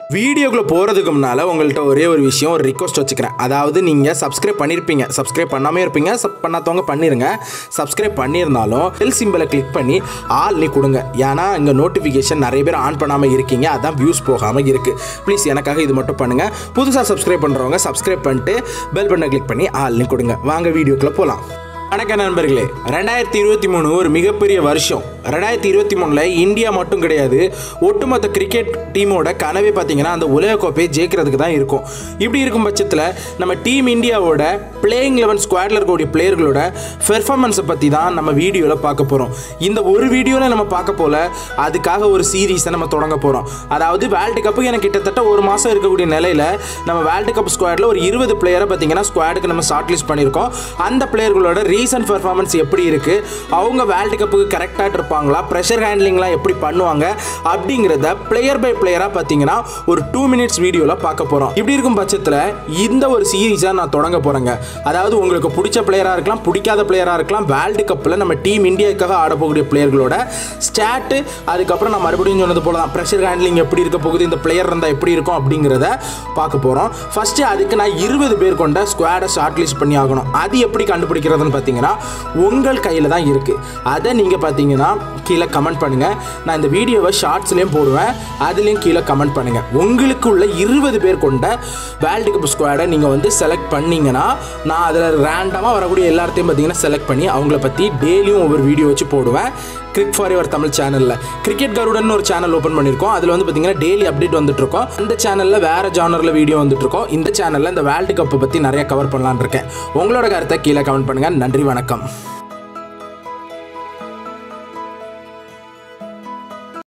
வீடியோக்குள்ளே போகிறதுக்கு முன்னால் உங்கள்கிட்ட ஒரே ஒரு விஷயம் ஒரு ரிக்வஸ்ட் வச்சுக்கிறேன் அதாவது நீங்கள் சப்ஸ்கிரைப் பண்ணியிருப்பீங்க சப்ஸ்கிரைப் பண்ணாமே இருப்பீங்க சப் பண்ணாதவங்க பண்ணிடுங்க சப்ஸ்கிரைப் பண்ணியிருந்தாலும் பெல் சிம்பிளை கிளிக் பண்ணி ஆல் நீ கொடுங்க ஏன்னா இங்கே நோட்டிஃபிகேஷன் நிறைய பேர் ஆன் பண்ணாமல் இருக்கீங்க அதான் வியூஸ் போகாமல் இருக்குது ப்ளீஸ் எனக்காக இது மட்டும் பண்ணுங்கள் புதுசாக சப்ஸ்கிரைப் பண்ணுறவங்க சப்ஸ்கிரைப் பண்ணிட்டு பெல் பட்டனை கிளிக் பண்ணி ஆல் நீ கொடுங்க வாங்க வீடியோக்குள்ளே போகலாம் வணக்கம் நண்பர்களே ரெண்டாயிரத்தி இருபத்தி மூணு ஒரு மிகப்பெரிய வருஷம் ரெண்டாயிரத்தி இருபத்தி மூணில் இந்தியா மட்டும் கிடையாது ஒட்டுமொத்த கிரிக்கெட் டீமோட கனவே பார்த்தீங்கன்னா அந்த உலகக்கோப்பையை ஜெயிக்கிறதுக்கு தான் இருக்கும் இப்படி இருக்கும் பட்சத்தில் நம்ம டீம் இந்தியாவோட பிளேயிங் லெவன் ஸ்குவாடில் இருக்கக்கூடிய பிளேயர்களோட பெர்ஃபார்மன்ஸை பற்றி தான் நம்ம வீடியோவில் பார்க்க போகிறோம் இந்த ஒரு வீடியோவில் நம்ம பார்க்க போல அதுக்காக ஒரு சீரீஸை நம்ம தொடங்க போகிறோம் அதாவது வேர்ல்டு கப்புக்கு எனக்கு கிட்டத்தட்ட ஒரு மாதம் இருக்கக்கூடிய நிலையில் நம்ம வேர்ல்டு கப் ஸ்குவாடில் ஒரு இருபது பிளேயரை பார்த்தீங்கன்னா ஸ்குவாடுக்கு நம்ம ஷார்ட் லிஸ்ட் பண்ணியிருக்கோம் அந்த பிளேயர்களோட ரீசன்ட் பெர்ஃபார்மன்ஸ் எப்படி இருக்குது அவங்க வேர்ல்டு கப்புக்கு கரெக்டாக இருப்பாங்களா ப்ரெஷர் ஹேண்ட்லிங்லாம் எப்படி பண்ணுவாங்க அப்படிங்கிறத பிளேயர் பை பிளேயராக பார்த்தீங்கன்னா ஒரு டூ மினிட்ஸ் வீடியோவில் பார்க்க போகிறோம் இப்படி இருக்கும் பட்சத்தில் இந்த ஒரு சீரீஸாக நான் தொடங்க போகிறேங்க அதாவது உங்களுக்கு பிடிச்ச பிளேயராக இருக்கலாம் பிடிக்காத பிளேயராக இருக்கலாம் வேர்ல்டு கப்பில் நம்ம டீம் இந்தியாவுக்காக ஆடப்போகக்கூடிய பிளேயர்களோட ஸ்டாட்டு அதுக்கப்புறம் நான் மறுபடியும் சொன்னது போல தான் ப்ரெஷர் ஹேண்ட்லிங் எப்படி இருக்க போகுது இந்த பிளேயர் இருந்தால் எப்படி இருக்கும் அப்படிங்கிறத பார்க்க போகிறோம் ஃபஸ்ட்டு அதுக்கு நான் இருபது பேர் கொண்ட ஸ்குவாடை ஷார்ட் லிஸ்ட் பண்ணி ஆகணும் அது எப்படி கண்டுபிடிக்கிறதுன்னு பார்த்தீங்கன்னா உங்கள் கையில் தான் இருக்குது அதை நீங்கள் பார்த்தீங்கன்னா கீழே கமெண்ட் பண்ணுங்கள் நான் இந்த வீடியோவை ஷார்ட்ஸ்லேயும் போடுவேன் அதுலேயும் கீழே கமெண்ட் பண்ணுங்கள் உங்களுக்கு உள்ள இருபது பேர் கொண்ட வேர்ல்டு கப் ஸ்குவாடை நீங்கள் வந்து செலக்ட் பண்ணீங்கன்னா நான் அதில் ரேண்டமாக வரக்கூடிய எல்லாத்தையும் பார்த்தீங்கன்னா செலக்ட் பண்ணி அவங்கள பற்றி டெய்லியும் ஒவ்வொரு வீடியோ வச்சு போடுவேன் கிரிக் ஃபார் யுவர் தமிழ் சேனலில் கிரிக்கெட் கருடன் ஒரு சேனல் ஓப்பன் பண்ணியிருக்கோம் அதில் வந்து பார்த்தீங்கன்னா டெய்லி அப்டேட் வந்துட்டு இருக்கோம் அந்த சேனலில் வேறு ஜானரில் வீடியோ வந்துட்டு இருக்கோம் இந்த சேனலில் இந்த வேர்ல்டு கப்பை பற்றி நிறைய கவர் பண்ணலான்னு இருக்கேன் உங்களோட கருத்தை கீழே கமெண்ட் பண்ணுங்கள் நன்றி வணக்கம்